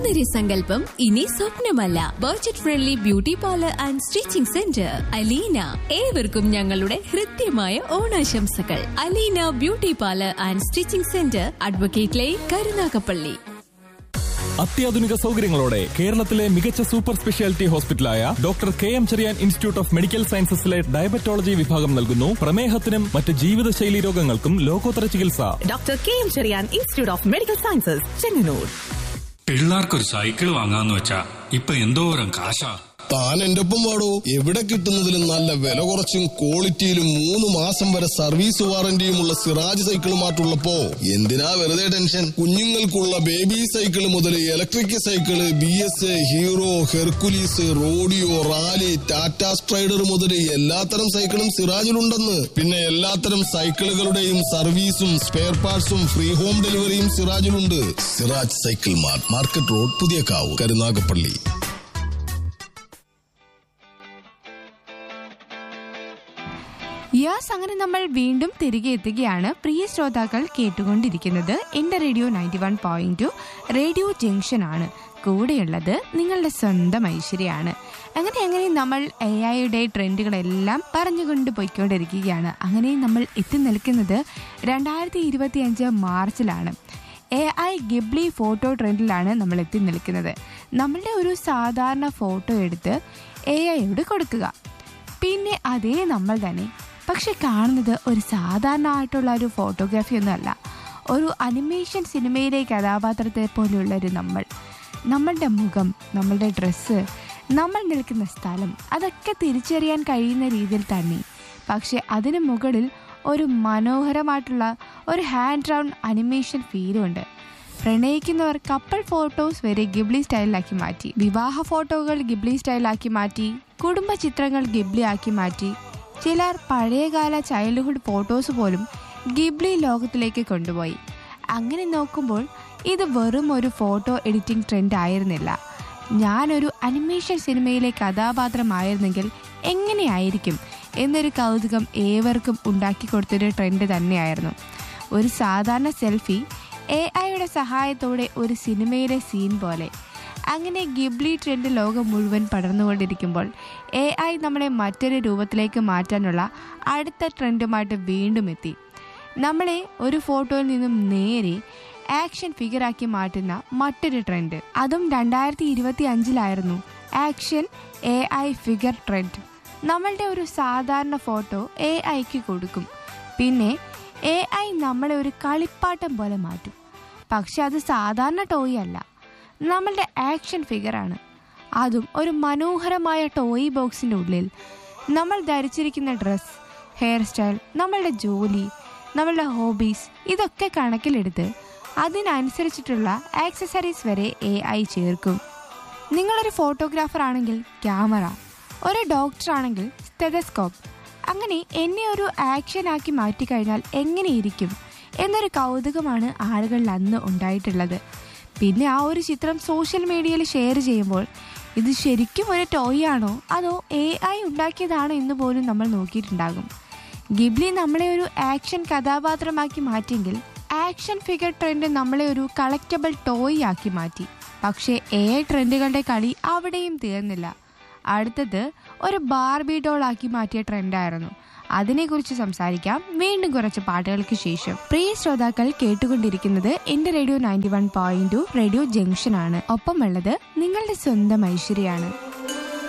സൗന്ദര്യ സങ്കല്പം ഇനി സ്വപ്നമല്ല budget friendly beauty parlour and stitching centre Aleena ഏവർക്കും ഞങ്ങളുടെ ഹൃദ്യമായ ഓണാശംസകൾ Aleena beauty parlour and stitching centre advocate line Karunagappally അത്യാധുനിക സൗകര്യങ്ങളോടെ കേരളത്തിലെ മികച്ച സൂപ്പർ സ്പെഷ്യാലിറ്റി ഹോസ്പിറ്റലായ doctor K M Cherian institute of medical സയൻസസിലെ ഡയബറ്റോളജി വിഭാഗം നൽകുന്നു പ്രമേഹത്തിനും മറ്റ് ജീവിതശൈലി രോഗങ്ങൾക്കും ലോകോത്തര ചികിത്സ doctor K M Cherian institute of medical sciences Chengannur പിള്ളേർക്കൊരു സൈക്കിൾ വാങ്ങാന്ന് വെച്ചാ ഇപ്പൊ എന്തോരം കാശാ താൻ എന്റെ ഒപ്പം വാടോ എവിടെ കിട്ടുന്നതിലും നല്ല വില കുറച്ചും ക്വാളിറ്റിയിലും മൂന്ന് മാസം വരെ സർവീസ് വാറന്റിയുമുള്ള സിറാജ് സൈക്കിൾ മാറ്റുള്ളപ്പോ എന്തിനാ വെറുതെ ടെൻഷൻ കുഞ്ഞുങ്ങൾക്കുള്ള ബേബി സൈക്കിൾ മുതൽ electric cycle B S Hero Hercules Rodeo Rally Tata Strider മുതൽ എല്ലാത്തരം സൈക്കിളും സിറാജിലുണ്ടെന്ന് പിന്നെ എല്ലാത്തരം സൈക്കിളുകളുടെയും സർവീസും സ്പെയർ പാർട്സും ഫ്രീ ഹോം ഡെലിവറിയും സിറാജിലുണ്ട് Siraj cycle mart market road Puthiyakavu Karunagappally യാസ് അങ്ങനെ നമ്മൾ വീണ്ടും തിരികെ എത്തുകയാണ് പ്രിയ ശ്രോതാക്കൾ കേട്ടുകൊണ്ടിരിക്കുന്നത് എന്റെ radio ninety one point two radio junction ആണ് കൂടെയുള്ളത് നിങ്ങളുടെ സ്വന്തം ഐശ്വര്യമാണ് അങ്ങനെ അങ്ങനെ നമ്മൾ എ ഐയുടെ ട്രെൻഡുകളെല്ലാം പറഞ്ഞുകൊണ്ട് പോയിക്കൊണ്ടിരിക്കുകയാണ് അങ്ങനെ നമ്മൾ എത്തി നിൽക്കുന്നത് രണ്ടായിരത്തി ഇരുപത്തി അഞ്ച് മാർച്ചിലാണ് എ ഐ ഗിബ്ലി ഫോട്ടോ ട്രെൻഡിലാണ് നമ്മൾ എത്തി നിൽക്കുന്നത് നമ്മളുടെ ഒരു സാധാരണ ഫോട്ടോ എടുത്ത് എ ഐയോട് കൊടുക്കുക പിന്നെ അതേ നമ്മൾ തന്നെ പക്ഷെ കാണുന്നത് ഒരു സാധാരണ ആയിട്ടുള്ള ഒരു ഫോട്ടോഗ്രാഫി ഒന്നുമല്ല ഒരു അനിമേഷൻ സിനിമയിലെ കഥാപാത്രത്തെ പോലെയുള്ള ഒരു നമ്മൾ നമ്മളുടെ മുഖം നമ്മളുടെ ഡ്രസ്സ് നമ്മൾ നിൽക്കുന്ന സ്ഥലം അതൊക്കെ തിരിച്ചറിയാൻ കഴിയുന്ന രീതിയിൽ തന്നെ പക്ഷെ അതിന് മുകളിൽ ഒരു മനോഹരമായിട്ടുള്ള ഒരു ഹാൻഡ് റൗണ്ട് അനിമേഷൻ ഫീലുണ്ട് പ്രണയിക്കുന്നവർ കപ്പിൾ ഫോട്ടോസ് വരെ ഗിബ്ലി സ്റ്റൈലിലാക്കി മാറ്റി വിവാഹ ഫോട്ടോകൾ ഗിബ്ലി സ്റ്റൈലാക്കി മാറ്റി കുടുംബ ചിത്രങ്ങൾ ഗിബ്ലി ആക്കി മാറ്റി ചിലർ പഴയകാല ചൈൽഡ്ഹുഡ് ഫോട്ടോസ് പോലും ഗിബ്ലി ലോകത്തിലേക്ക് കൊണ്ടുപോയി അങ്ങനെ നോക്കുമ്പോൾ ഇത് വെറും ഒരു ഫോട്ടോ എഡിറ്റിംഗ് ട്രെൻഡ് ആയിരുന്നില്ല ഞാനൊരു അനിമേഷൻ സിനിമയിലെ കഥാപാത്രമായിരുന്നെങ്കിൽ എങ്ങനെയായിരിക്കും എന്നൊരു കൗതുകം ഏവർക്കും ഉണ്ടാക്കി കൊടുത്തൊരു ട്രെൻഡ് തന്നെയായിരുന്നു ഒരു സാധാരണ സെൽഫി എ ഐയുടെ സഹായത്തോടെ ഒരു സിനിമയിലെ സീൻ പോലെ അങ്ങനെ ഗിബ്ലി ട്രെൻഡ് ലോകം മുഴുവൻ പടർന്നുകൊണ്ടിരിക്കുമ്പോൾ എ ഐ നമ്മളെ മറ്റൊരു രൂപത്തിലേക്ക് മാറ്റാനുള്ള അടുത്ത ട്രെൻഡുമായിട്ട് വീണ്ടും എത്തി നമ്മളെ ഒരു ഫോട്ടോയിൽ നിന്നും നേരെ ആക്ഷൻ ഫിഗറാക്കി മാറ്റുന്ന മറ്റൊരു ട്രെൻഡ് അതും രണ്ടായിരത്തി ഇരുപത്തി അഞ്ചിലായിരുന്നു action A I figure trend നമ്മളുടെ ഒരു സാധാരണ ഫോട്ടോ എ ഐക്ക് കൊടുക്കും പിന്നെ എ ഐ നമ്മളെ ഒരു കളിപ്പാട്ടം പോലെ മാറ്റും പക്ഷെ അത് സാധാരണ ടോയ് അല്ല നമ്മളുടെ ആക്ഷൻ ഫിഗറാണ് അതും ഒരു മനോഹരമായ ടോയ് ബോക്സിൻ്റെ ഉള്ളിൽ നമ്മൾ ധരിച്ചിരിക്കുന്ന ഡ്രസ്സ് ഹെയർ സ്റ്റൈൽ നമ്മളുടെ ജോലി നമ്മളുടെ ഹോബീസ് ഇതൊക്കെ കണക്കിലെടുത്ത് അതിനനുസരിച്ചിട്ടുള്ള ആക്സസറീസ് വരെ എ ഐ ചേർക്കും നിങ്ങളൊരു ഫോട്ടോഗ്രാഫർ ആണെങ്കിൽ ക്യാമറ ഒരു ഡോക്ടർ ആണെങ്കിൽ സ്റ്റെതസ്കോപ്പ് അങ്ങനെ എന്നെ ഒരു ആക്ഷൻ ആക്കി മാറ്റിക്കഴിഞ്ഞാൽ എങ്ങനെയിരിക്കും എന്നൊരു കൗതുകമാണ് ആളുകളിൽ അന്ന് ഉണ്ടായിട്ടുള്ളത് പിന്നെ ആ ഒരു ചിത്രം സോഷ്യൽ മീഡിയയിൽ ഷെയർ ചെയ്യുമ്പോൾ ഇത് ശരിക്കും ഒരു ടോയ് ആണോ അതോ എ ഐ ഉണ്ടാക്കിയതാണോ എന്ന് പോലും നമ്മൾ നോക്കിയിട്ടുണ്ടാകും ഗിബ്ലി നമ്മളെ ഒരു ആക്ഷൻ കഥാപാത്രമാക്കി മാറ്റിയെങ്കിൽ ആക്ഷൻ ഫിഗർ ട്രെൻഡ് നമ്മളെ ഒരു കളക്റ്റബിൾ ടോയ് ആക്കി മാറ്റി പക്ഷേ എ ഐ ട്രെൻഡുകളുടെ കളി അവിടെയും തീർന്നില്ല അടുത്തത് ഒരു ബാർബി ഡോൾ ആക്കി മാറ്റിയ ട്രെൻഡായിരുന്നു അതിനെക്കുറിച്ച് സംസാരിക്കാം വീണ്ടും കുറച്ച് പാട്ടുകൾക്ക് ശേഷം പ്രിയ ശ്രോതാക്കൾ കേട്ടുകൊണ്ടിരിക്കുന്നത് എന്റെ radio ninety one point two radio junction ആണ് ഒപ്പമുള്ളത് നിങ്ങളുടെ സ്വന്തം ഐശ്വര്യാണ്